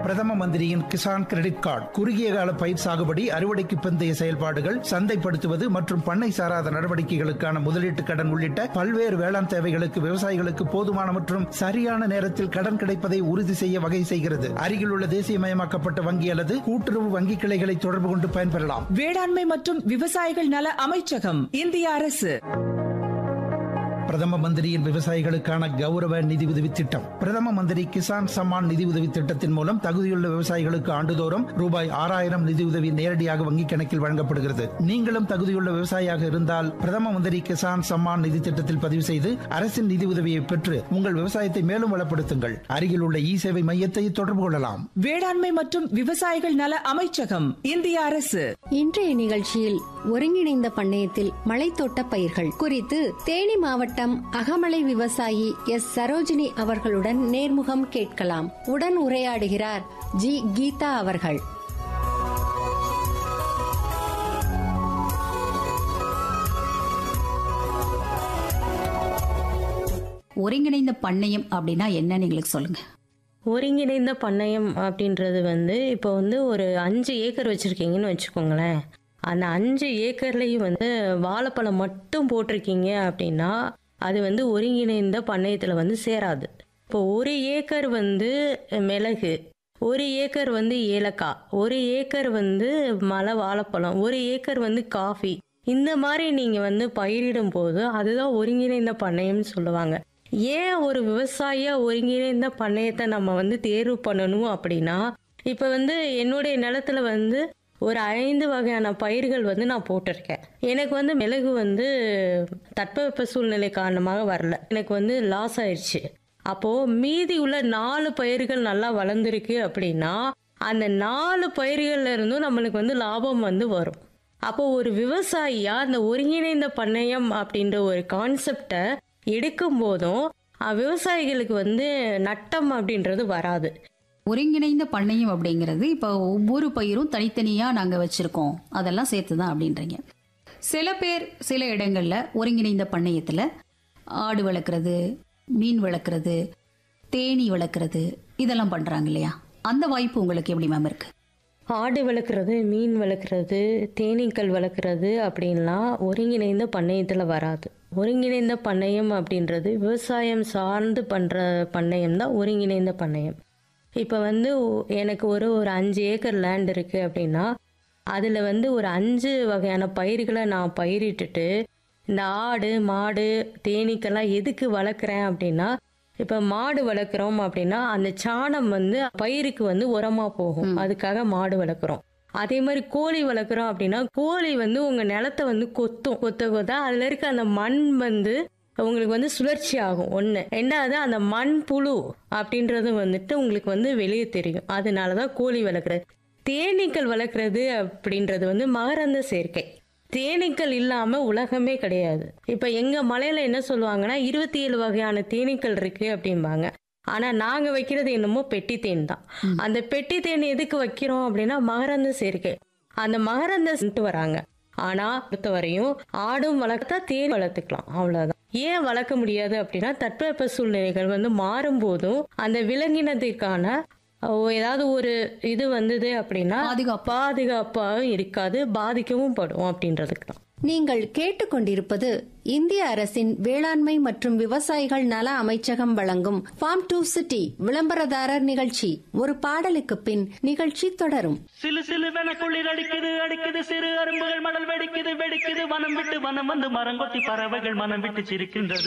பிரதம மந்திரியின் Kisan credit card குறுகிய கால பயிர் சாகுபடி அறுவடைக்கு பிந்தைய செயல்பாடுகள் சந்தைப்படுத்துவது மற்றும் பண்ணை சாராத நடவடிக்கைகளுக்கான முதலீட்டு கடன் உள்ளிட்ட பல்வேறு வேளாண் தேவைகளுக்கு விவசாயிகளுக்கு போதுமான மற்றும் சரியான நேரத்தில் கடன் கிடைப்பதை உறுதி செய்ய வகை செய்கிறது அருகில் உள்ள தேசியமயமாக்கப்பட்ட வங்கி அல்லது கூட்டுறவு வங்கி கிளைகளை தொடர்பு கொண்டு பயன்பெறலாம் வேளாண்மை மற்றும் விவசாயிகள் நல அமைச்சகம் இந்திய அரசு பிரதம மந்திரியின் விவசாயிகளுக்கான கௌரவ நிதி உதவி திட்டம் பிரதம மந்திரி கிசான் சம்மான் நிதி உதவி திட்டத்தின் மூலம் தகுதியுள்ள விவசாயிகளுக்கு ஆண்டுதோறும் ரூபாய் ஆறாயிரம் நிதி உதவி நேரடியாக வங்கிக் கணக்கில் வழங்கப்படுகிறது நீங்களும் தகுதியுள்ள விவசாயியாக இருந்தால் பிரதம மந்திரி கிசான் சம்மான் நிதி திட்டத்தில் பதிவு செய்து அரசின் நிதி உதவியை பெற்று உங்கள் விவசாயத்தை மேலும் வளப்படுத்துங்கள் அருகில் உள்ள இ சேவை மையத்தை தொடர்பு கொள்ளலாம் வேளாண்மை மற்றும் விவசாயிகள் நல அமைச்சகம் இந்திய அரசு இன்றைய நிகழ்ச்சியில் ஒருங்கிணைந்த பண்ணையத்தில் மலைத்தோட்ட பயிர்கள் குறித்து தேனி மாவட்டம் அகமலை விவசாயி எஸ் சரோஜினி அவர்களுடன் நேர்முகம் கேட்கலாம் உடன் உரையாடுகிறார் ஜி கீதா அவர்கள் ஒருங்கிணைந்த பண்ணையம் அப்படின்னா என்னன்னு எங்களுக்கு சொல்லுங்க ஒருங்கிணைந்த பண்ணையம் அப்படின்றது வந்து இப்போ வந்து ஒரு அஞ்சு ஏக்கர் வச்சுருக்கீங்கன்னு வச்சுக்கோங்களேன் அந்த அஞ்சு ஏக்கர்லேயும் வந்து வாழைப்பழம் மட்டும் போட்டிருக்கீங்க அப்படின்னா அது வந்து ஒருங்கிணைந்த பண்ணையத்தில் வந்து சேராது இப்போ ஒரு ஏக்கர் வந்து மிளகு ஒரு ஏக்கர் வந்து ஏலக்காய் ஒரு ஏக்கர் வந்து மலை வாழைப்பழம் ஒரு ஏக்கர் வந்து காஃபி இந்த மாதிரி நீங்கள் வந்து பயிரிடும் போது அதுதான் ஒருங்கிணைந்த பண்ணையம்னு சொல்லுவாங்க ஏன் ஒரு விவசாயியா ஒருங்கிணைந்த பண்ணையத்தை நம்ம வந்து தேர்வு பண்ணணும் அப்படின்னா இப்போ வந்து என்னுடைய நிலத்துல வந்து ஒரு ஐந்து வகையான பயிர்கள் வந்து நான் போட்டிருக்கேன் எனக்கு வந்து மிளகு வந்து தட்பவெப்ப சூழ்நிலை காரணமாக வரல எனக்கு வந்து லாஸ் ஆயிடுச்சு அப்போ மீதி உள்ள நாலு பயிர்கள் நல்லா வளர்ந்துருக்கு அப்படின்னா அந்த நாலு பயிர்கள்ல இருந்தும் நம்மளுக்கு வந்து லாபம் வந்து வரும் அப்போ ஒரு விவசாயியா அந்த ஒருங்கிணைந்த பண்ணையம் அப்படின்ற ஒரு கான்செப்டை எடுக்கும் போதும் அஹ், விவசாயிகளுக்கு வந்து நட்டம் அப்படின்றது வராது ஒருங்கிணைந்த பண்ணையம் அப்படிங்கிறது இப்போ ஒவ்வொரு பயிரும் தனித்தனியா நாங்க வச்சிருக்கோம் அதெல்லாம் சேர்த்து தான் அப்படின்றீங்க சில பேர் சில இடங்கள்ல ஒருங்கிணைந்த பண்ணையத்துல ஆடு வளர்க்குறது மீன் வளர்க்குறது தேனீ வளர்க்குறது இதெல்லாம் பண்றாங்க இல்லையா அந்த வாய்ப்பு உங்களுக்கு எப்படி மேம் இருக்கு ஆடு வளர்க்குறது மீன் வளர்க்குறது தேனீக்கள் வளர்க்குறது அப்படின்லாம் ஒருங்கிணைந்த பண்ணையத்தில் வராது ஒருங்கிணைந்த பண்ணையம் அப்படின்றது விவசாயம் சார்ந்து பண்ணுற பண்ணையம் தான் ஒருங்கிணைந்த பண்ணையம் இப்போ வந்து ஒ- எனக்கு ஒரு ஒரு அஞ்சு ஏக்கர் லேண்ட் இருக்குது அப்படின்னா அதில் வந்து ஒரு அஞ்சு வகையான பயிர்களை நான் பயிரிட்டுட்டு இந்த ஆடு மாடு தேனீக்கெல்லாம் எதுக்கு வளர்க்குறேன் அப்படின்னா இப்போ மாடு வளர்க்குறோம் அப்படின்னா அந்த சாணம் வந்து பயிருக்கு வந்து உரமா போகும் அதுக்காக மாடு வளர்க்குறோம் அதே மாதிரி கோழி வளர்க்குறோம் அப்படின்னா கோழி வந்து உங்க நிலத்தை வந்து கொத்தும் கொத்த கொத்த அதுல இருக்க அந்த மண் வந்து உங்களுக்கு வந்து சுழற்சி ஆகும் ஒன்று ரெண்டாவது அந்த மண் புழு அப்படின்றது வந்துட்டு உங்களுக்கு வந்து வெளியே தெரியும் அதனால தான் கோழி வளர்க்குறது தேனீக்கள் வளர்க்குறது அப்படின்றது வந்து மகரந்த சேர்க்கை தேனீக்கள் இல்லாம உலகமே கிடையாது இப்ப எங்க மலையில என்ன சொல்லுவாங்கன்னா இருபத்தி ஏழு வகையான தேனீக்கள் இருக்கு அப்படிம்பாங்க ஆனா நாங்க வைக்கிறது என்னமோ பெட்டி தேன் தான் அந்த பெட்டி தேன் எதுக்கு வைக்கிறோம் அப்படின்னா மகரந்த சேர்க்கை அந்த மகரந்த சென்ட்டு வராங்க ஆனா பொறுத்தவரையும் ஆடும் வளர்த்தா தேன் வளர்த்துக்கலாம் அவ்வளவுதான் ஏன் வளர்க்க முடியாது அப்படின்னா தட்பவெப்ப சூழ்நிலைகள் வந்து மாறும்போதும் அந்த விலங்கினத்திற்கான அஹ், ஏதாவது ஒரு இது வந்தது அப்படின்னா பாதுகாப்பு. பாதுகாப்பாகவும் இருக்காது பாதிக்கவும் படும் அப்படின்றதுக்கு தான் நீங்கள் கேட்டுக்கொண்டிருப்பது இந்திய அரசின் வேளாண்மை மற்றும் விவசாயிகள் நல அமைச்சகம் வழங்கும் ஃபார்ம் டு சிட்டி விளம்பரதாரர் நிகழ்ச்சி ஒரு பாடலுக்கு பின் நிகழ்ச்சி தொடரும் சிலு சிலுவென குளிர் அடிக்குது அடிக்குது சிறு அரும்புகள் மணல் வெடிக்குது வெடிக்குது வனம் விட்டு வனம் வந்து மரங்கொத்தி பறவைகள் மனம் விட்டு சிரிக்கின்றது